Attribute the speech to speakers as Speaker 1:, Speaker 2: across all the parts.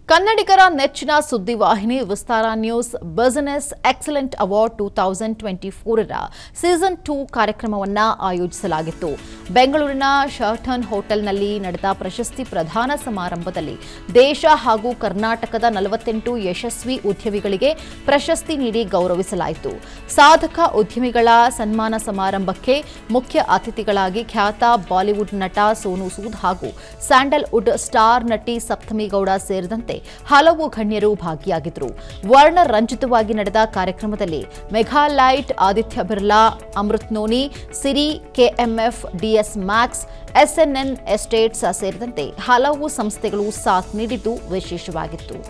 Speaker 1: ಕನ್ನಡಿಗರ ನೆಚ್ಚಿನ ಸುದ್ದಿವಾಹಿನಿ Vistara news business excellent award two thousand twenty ಫೋರರ ಸೀಸನ್ ಟೂ ಕಾರ್ಯಕ್ರಮವನ್ನು ಆಯೋಜಿಸಲಾಗಿತ್ತು ಬೆಂಗಳೂರಿನ ಶರ್ಟನ್ ಹೋಟೆಲ್ನಲ್ಲಿ ನಡೆದ ಪ್ರಶಸ್ತಿ ಪ್ರದಾನ ಸಮಾರಂಭದಲ್ಲಿ ದೇಶ ಹಾಗೂ ಕರ್ನಾಟಕದ ನಲವತ್ತೆಂಟು ಯಶಸ್ವಿ ಉದ್ಯಮಿಗಳಿಗೆ ಪ್ರಶಸ್ತಿ ನೀಡಿ ಗೌರವಿಸಲಾಯಿತು ಸಾಧಕ ಉದ್ಯಮಿಗಳ ಸನ್ಮಾನ ಸಮಾರಂಭಕ್ಕೆ ಮುಖ್ಯ ಅತಿಥಿಗಳಾಗಿ ಖ್ಯಾತ ಬಾಲಿವುಡ್ ನಟ ಸೋನು ಸೂದ್ ಹಾಗೂ ಸ್ಯಾಂಡಲ್ವುಡ್ ಸ್ಟಾರ್ ನಟಿ ಸಪ್ತಮಿ ಗೌಡ ಸೇರಿದಂತೆ ಹಲವು ಗಣ್ಯರು ಭಾಗಿಯಾಗಿದ್ದರು ವರ್ಣ ರಂಜಿತವಾಗಿ ನಡೆದ ಕಾರ್ಯಕ್ರಮದಲ್ಲಿ ಮೆಘಾಲೈಟ್ Aditya Birla Amrut noni Siri KMF D S max S N N estates ಸೇರಿದಂತೆ ಹಲವು ಸಂಸ್ಥೆಗಳು ಸಾಥ್ ನೀಡಿದ್ದು ವಿಶೇಷವಾಗಿತ್ತು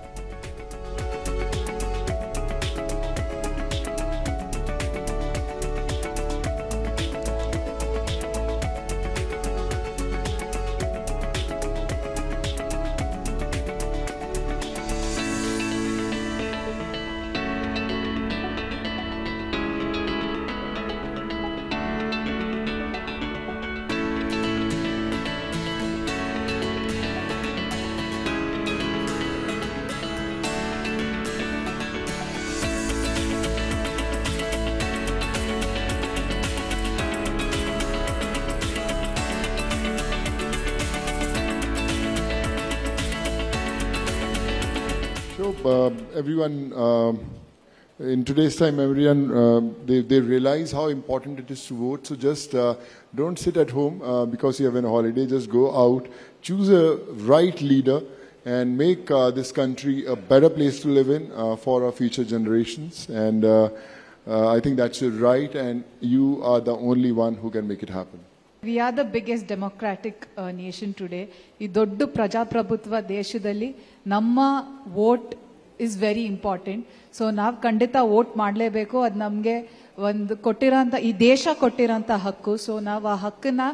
Speaker 2: So uh, everyone, um in today's time, everyone uh, they, they realize how important it is to vote. So just uh, don't sit at home uh, because you have a holiday. Just go out, choose a right leader, and make uh, this country a better place to live in uh, for our future generations. And uh, uh, I think that's your right, and you are the only one who can make it happen.
Speaker 3: We are the biggest democratic nation today ಈ ದೊಡ್ಡ ಪ್ರಜಾಪ್ರಭುತ್ವ ದೇಶದಲ್ಲಿ ನಮ್ಮ vote is very important so ನಾವು ಖಂಡಿತ vote ಮಾಡಲೇಬೇಕು ಅದು ನಮಗೆ ಒಂದು ಕೊಟ್ಟಿರೋಂಥ ಈ ದೇಶ ಕೊಟ್ಟಿರೋಂಥ ಹಕ್ಕು ಸೊ ನಾವು ಆ ಹಕ್ಕನ್ನ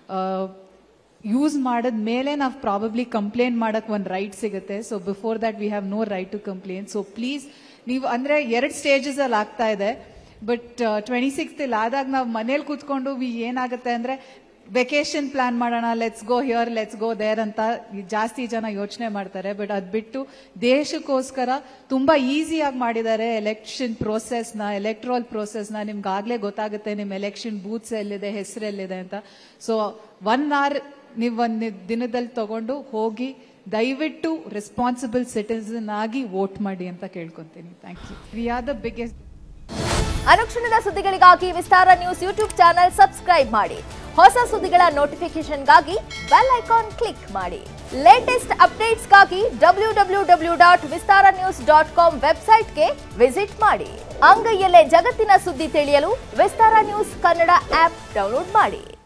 Speaker 3: ಯೂಸ್ ಮಾಡಿದ ಮೇಲೆ ನಾವು ಪ್ರಾಬಬ್ಲಿ ಕಂಪ್ಲೇಂಟ್ ಮಾಡಕ್ ಒಂದು ರೈಟ್ ಸಿಗುತ್ತೆ so before that we have no right to complaint so please ನೀವು ಅಂದ್ರೆ ಎರಡು ಸ್ಟೇಜಸ್ ಅಲ್ಲಿ ಆಗ್ತಾ ಇದೆ ಬಟ್ ಟ್ವೆಂಟಿ ಸಿಕ್ಸ್ತ್ ಇಲ್ಲಿ ಆದಾಗ ನಾವು ಮನೇಲಿ ಕೂತ್ಕೊಂಡು ವಿ ಏನಾಗುತ್ತೆ ಅಂದ್ರೆ ವೆಕೇಶನ್ ಪ್ಲಾನ್ ಮಾಡೋಣ let's go here let's go there ಅಂತ ಜಾಸ್ತಿ ಜನ ಯೋಚನೆ ಮಾಡ್ತಾರೆ ಬಟ್ ಅದ್ ಬಿಟ್ಟು ದೇಶಕ್ಕೋಸ್ಕರ ತುಂಬಾ ಈಸಿಯಾಗಿ ಮಾಡಿದ್ದಾರೆ ಎಲೆಕ್ಷನ್ ಪ್ರೋಸೆಸ್ನ ಎಲೆಕ್ಟ್ರಲ್ ಪ್ರೋಸೆಸ್ನ ನಿಮ್ಗೆ ಆಗ್ಲೇ ಗೊತ್ತಾಗುತ್ತೆ ನಿಮ್ ಎಲೆಕ್ಷನ್ ಬೂತ್ಸ್ ಎಲ್ಲಿದೆ ಹೆಸರು ಎಲ್ಲಿದೆ ಅಂತ ಸೊ ಒನ್ ಅವರ್ ನೀವು ಒಂದು ದಿನದಲ್ಲಿ ತಗೊಂಡು ಹೋಗಿ ದಯವಿಟ್ಟು ರೆಸ್ಪಾನ್ಸಿಬಲ್ ಸಿಟಿಸನ್ ಆಗಿ ವೋಟ್ ಮಾಡಿ ಅಂತ ಕೇಳ್ಕೊಂತೀನಿ thank you we are the biggest
Speaker 4: ಅನುಕ್ಷಣದ ಸುದ್ದಿಗಳಿಗಾಗಿ Vistara news YouTube channel subscribe ಮಾಡಿ ಹೊಸ ಸುದ್ದಿಗಳ ನೋಟಿಫಿಕೇಶನ್ಗಾಗಿ ಬೆಲ್ ಐಕಾನ್ ಕ್ಲಿಕ್ ಮಾಡಿ ಲೇಟೆಸ್ಟ್ ಅಪ್ಡೇಟ್ಸ್ಗಾಗಿ W W W dot Vistara news dot com ವೆಬ್ಸೈಟ್ಗೆ ವಿಸಿಟ್ ಮಾಡಿ ಅಂಗೈಯಲ್ಲೇ ಜಗತ್ತಿನ ಸುದ್ದಿ ತಿಳಿಯಲು Vistara news Kannada app download ಮಾಡಿ